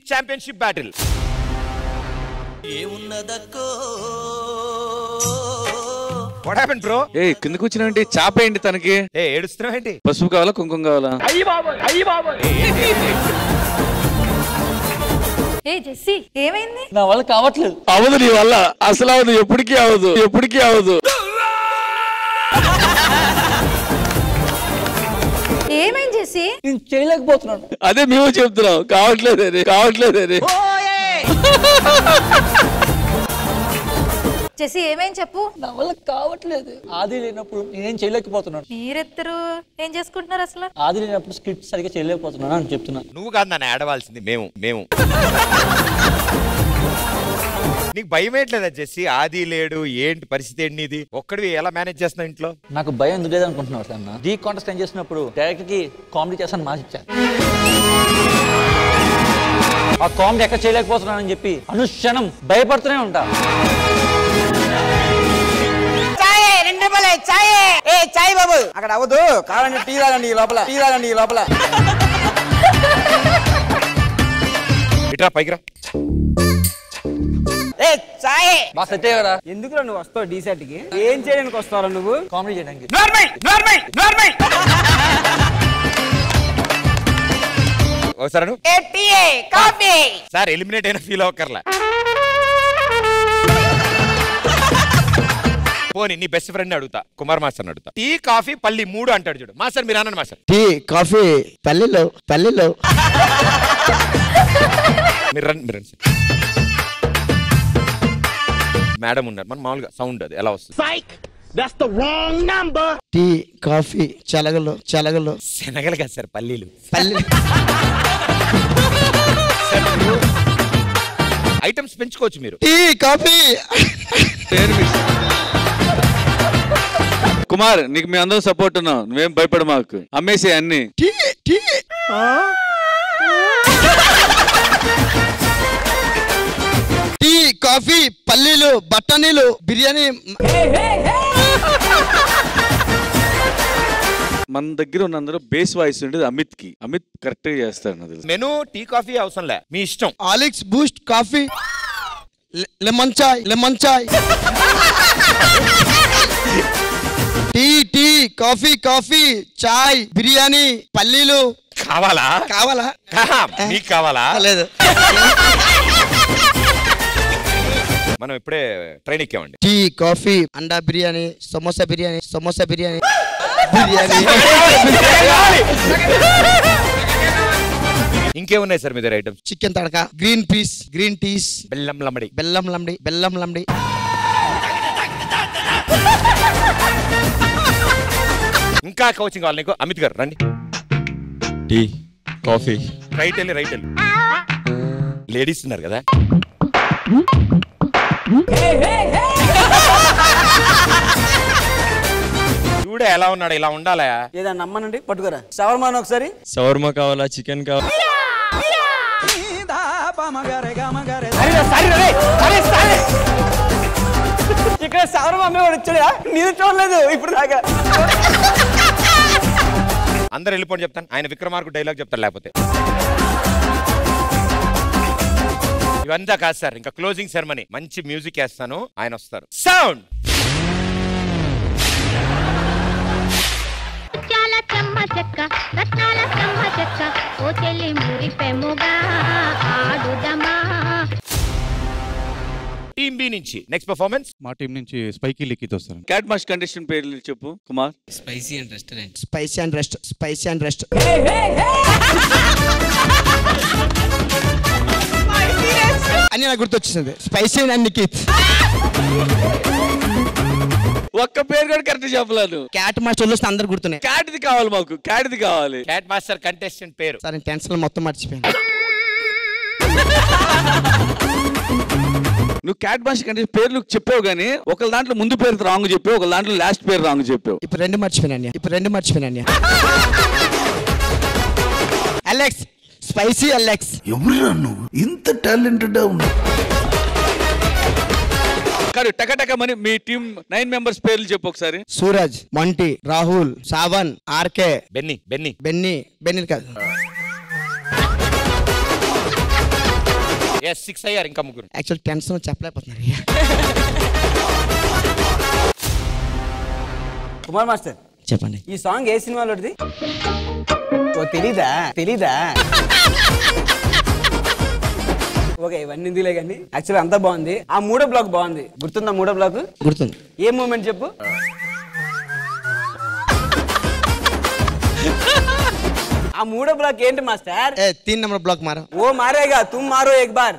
Championship battle ఏమున్నదక్కో what happen bro ఏ కిందకు వచ్చినావంటి చాపేయండి తనకి ఏ ఏడుస్తున్నావు ఏంటి పసుపు కావాలా కుంకుమ కావాలా ఏ జెస్సీ ఏమైంది నా వల్ల కావట్లేదు అవదు నీ వల్ల అసలు అవదు ఎప్పటికీ అవదు ఎప్పటికీ అవదు ఏమైంది జెస్సీ నేను చేయలేకపోతున్నాను అదే మేము చెప్తున్నాం కావట్లేదని కావట్లేదని జెస్సీ ఏమైంది చెప్పు నా వల్ల కావట్లేదు ఆది లేనప్పుడు నేనేం చేయలేకపోతున్నాను మీరిద్దరు ఏం చేసుకుంటున్నారు అసలు ఆది లేనప్పుడు స్క్రిప్ట్ సరిగ్గా చేయలేకపోతున్నాను అని చెప్తున్నా నువ్వు కాదు నన్ను ఆడవలసింది మేము మేము నీకు భయం ఏంట్లేదా జెస్సీ ఆది లేడు ఏంటి పరిస్థితి ఏంటి నీది ఒక్కడివి ఎలా మేనేజ్ చేస్తున్నావు ఇంట్లో నాకు భయం ఎందుకు లేదు అనుకుంటున్నావు అన్న డీ కాంటెస్ట్ ఏం చేసినప్పుడు డైరెక్టర్ కి కామెడీ చేస్తాను మాట ఇచ్చాను ఆ కామెడీ ఎక్కడ చేయలేకపోతున్నానని చెప్పి అనుక్షణం భయపడుతూనే ఉంటా చాయ్ రెండు రూపాయలు చాయ్ ఏ చాయ్ బాబు అక్కడ అవ్వదు కావాలంటే టీ తాగండి ఈ లోపల టీ తాగండి ఈ లోపల ఇట్రా పైకి రా ఏ చాయ్ బాగా సెట్ అయ్యారా ఎందుకురా నువ్వు వస్తావు డీసెట్ కి ఏం చేయడానికి వస్తావురా నువ్వు కామెడీ చేయడానికి ఒకసారి అను. ఏ టీ కాఫీ సార్ ఎలిమినేట్ అయిన ఫీల్ అవ్వకర్లా పోనీ నీ బెస్ట్ ఫ్రెండ్ అడుగుతా కుమార్ మాస్టర్ అడుగుతా టీ కాఫీ పల్లి మూడు అంటాడు చూడు మాస్టర్ మీరు అనండి మాస్టర్ టీ కాఫీ పల్లెలో పల్లెలో మీరు రండి మీరు రండి సార్. మేడం ఉన్నారు మన మామూలుగా సౌండ్ అది ఎలా వస్తుంది టీ కాఫీ చలగలు చలగలు శనగలు కదా సార్ పల్లీలు పల్లె ఐటమ్స్ పెంచుకోవచ్చు మీరు టీ కాఫీ కుమార్ నీకు మీ అందరం సపోర్ట్ ఉన్నాం నువ్వేం భయపడ మాకు అమ్మేసే అన్ని టీ టీ టీ కాఫీ పల్లీలు బఠానీలు బిర్యానీ మన దగ్గర ఉన్న అందరూ బేస్ వాయిస్ ఉండేది అమిత్ కి అమిత్ కరెక్ట్ గా చేస్తాడు నాకు తెలుసు మెను టీ కాఫీ అవసరం లే మీ ఇష్టం ఆలిక్స్ బూస్ట్ కాఫీ లె- లెమన్ చాయ్ లెమన్ చాయ్ టీ టీ కాఫీ కాఫీ చాయ్ బిర్యానీ పల్లీలు కావాలా కావాలా కా- మీకు కావాలా లేదు మనం ఇప్పుడే ట్రైన్ ఎక్కామండి టీ కాఫీ అండా బిర్యానీ సమోసా బిర్యానీ సమోసా బిర్యానీ బిర్యానీ ఇంకేమున్నాయి సార్ మీ దగ్గర ఐటమ్స్ చికెన్ తడక గ్రీన్ పీస్ గ్రీన్ టీస్ బెల్లం లమ్మడి బెల్లం లంబడి బెల్లం లంబడి ఇంకా కోచింగ్ కావాలి నీకు అమిత్ గారు రండి టీ కాఫీ రైట్ వెళ్ళి రైట్ వెళ్ళి లేడీస్ ఉన్నారు కదా చూడే ఎలా ఉన్నాడు ఇలా ఉండాలా ఏదన్నా నమ్మనండి పట్టుకోరా షవర్మాన్ ఒకసారి షవర్మా కావాలా చికెన్ కావాలా ఇక్కడ షవర్మా అమ్మేవాడు వచ్చాడా నేను చూడలేదు ఇప్పుడు దాకా అందరు వెళ్ళిపోండి చెప్తాను ఆయన విక్రమార్కు డైలాగ్ చెప్తారు లేకపోతే ఇవంతా కాదు సార్ ఇంకా క్లోజింగ్ సెరమనీ మంచి మ్యూజిక్ వేస్తాను ఆయన వస్తారు సౌండ్ ముత్యాల చెమ్మ చెక్క రత్నాల చెమ్మ చెక్క ఓ చెల్లి మురిపెముగా ఆడుదమా టీమ్ బి నుంచి నెక్స్ట్ పర్ఫార్మెన్స్ మా టీం నుంచి స్పైకీ లిఖిత్ వస్తారు క్యాట్ మాస్ కండిషన్ పేర్లు చెప్పు Kumar spicy and rest spicy and rest అని నాకు గుర్తొచ్చేసింది స్పైసీ అండ్ నికిత్ ఒక్క పేరు కూడా కరెక్ట్ చెప్పలేను క్యాట్ మాస్టర్ వస్తే అందరు గుర్తున్నాయి క్యాట్ది కావాలి మాకు క్యాట్ది కావాలి క్యాట్ మాస్టర్ కంటెస్టెంట్ పేరు సరే టెన్షన్ మొత్తం మర్చిపోయాను నువ్వు క్యాట్ మాస్ కండిషన్ పేర్లు చెప్పావు కానీ ఒక దాంట్లో ముందు పేరు రాంగ్ చెప్పావు ఒక దాంట్లో లాస్ట్ పేరు రాంగ్ చెప్పావు ఇప్పుడు రెండు మర్చిపోయాను ఇప్పుడు రెండు మర్చిపోయాను అలెక్స్ స్పైసీ అలెక్స్ ఎవరురా నువ్వు ఇంత టాలెంటెడ్ ఉన్నావు కాదు టక టక మని మీ టీం నైన్ మెంబర్స్ పేర్లు చెప్పు ఒకసారి Suraj Monty Rahul Sawan RK Benny Benny Benny Benny కాదు ఎస్ సిక్స్ అయ్యారు ఇంకా ముగ్గురు యాక్చువల్ టెన్షన్ చెప్పలేకపోతున్నారు కుమార్ మాస్టర్ చెప్పండి ఈ సాంగ్ ఏ సినిమాలోది ఓ తెలీదా తెలీదా ఓకే ఇవన్నీ ఇందులే కానీ యాక్చువల్ అంతా బాగుంది ఆ మూడో బ్లాక్ బాగుంది గుర్తుందా మూడో బ్లాక్ గుర్తుంది ఏ మూమెంట్ చెప్పు ఆ మూడో బ్లాక్ ఏంటి మాస్టర్ ఏ తీన్ నెంబర్ బ్లాక్ మారా ఓ మారేగా తుమ్ మారో ఎక్ బార్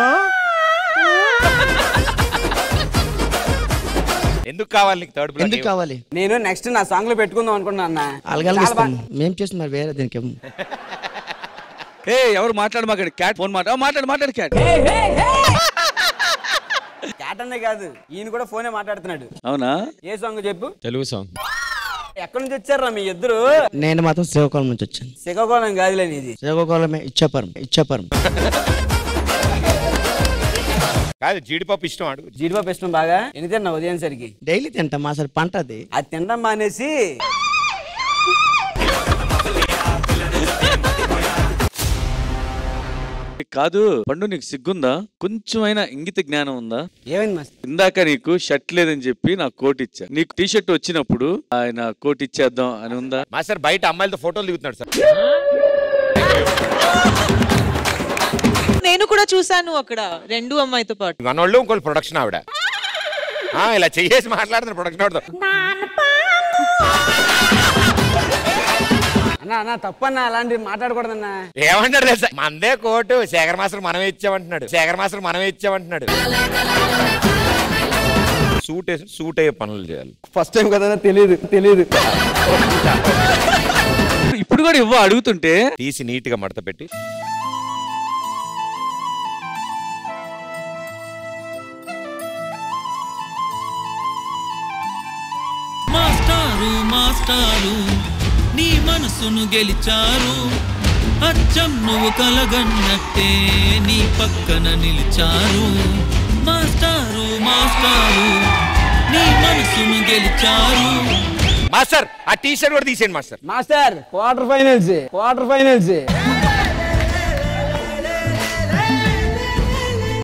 ఎందుకు కావాలి నీకు థర్డ్ ఎందుకు కావాలి నేను నెక్స్ట్ నా సాంగ్ లో పెట్టుకుందాం అనుకున్నా అన్న అలగాలి చాలా బా- మేము చేస్తున్నారు వేరే దీనికి ఏమో. ఏ ఎవరు మాట్లాడు మాట్లాడు క్యాట్ ఫోన్ మాట్లాడు మాట్లాడు మాట్లాడు క్యాట్ క్యాట్ అనే కాదు ఈయన కూడా ఫోనే మాట్లాడుతున్నాడు అవునా ఏ సాంగ్ చెప్పు తెలుగు సాంగ్ ఎక్కడి నుంచి వచ్చారా మీ ఇద్దరు నేను మాత్రం శ్రీకాకుళం నుంచి వచ్చాను శ్రీకాకుళం కాదులే ఇది శ్రీకాకుళమే ఇచ్చాపురం ఇచ్చాపురం కాదు జీడిపప్పు ఇష్టం అడుగు జీడిపప్పు ఇష్టం బాగా ఎన్ని తిన్నా ఉదయం సరికి డైలీ తింటాం మా అసలు పంట అది అది తినడం మానేసి కాదు పండు నీకు సిగ్గుందా కొంచెమైనా ఇంగిత జ్ఞానం ఉందా ఏమైంది మాస్టర్ ఇందాక నీకు షర్ట్ లేదని చెప్పి నాకు కోట్ ఇచ్చా నీకు టీ షర్ట్ వచ్చినప్పుడు ఆయన కోట్ ఇచ్చేద్దాం అని ఉందా మాస్టర్ బయట అమ్మాయిలతో ఫోటోలు దిగుతున్నాడు సార్ నేను కూడా చూశాను అక్కడ రెండు అమ్మాయితో పాటు మనోళ్ళు ఇంకోళ్ళు ప్రొడక్షన్ ఆవిడ ఆ, ఇలా చెయ్యేసి మాట్లాడుతున్నారు ప్రొడక్షన్ ఆవిడతో అన్నా అన్న తప్పన్నా అలాంటివి మాట్లాడకూడదన్నా ఏమంటాడు తెలుసా మందే కోటు శేఖర్ మాస్టర్ మనమే ఇచ్చామంటున్నాడు శేఖర్ మాస్టర్ మనమే ఇచ్చామంటున్నాడు సూట్ వేసి సూట్ అయ్యే పనులు చేయాలి ఫస్ట్ టైం కదా తెలియదు తెలియదు ఇప్పుడు కూడా ఇవ్వ అడుగుతుంటే తీసి నీట్ గా మడత పెట్టి మాస్టారు మాస్టారు నీ మనసును గెలిచారు అచ్చం నువ్వు కలగన్నట్టే నీ పక్కన నిలిచారు మాస్టారు మాస్టారు నీ మనసును గెలిచారు మాస్టర్ ఆ టీ షర్ట్ కూడా తీసేయండి master master quarter finals quarter finals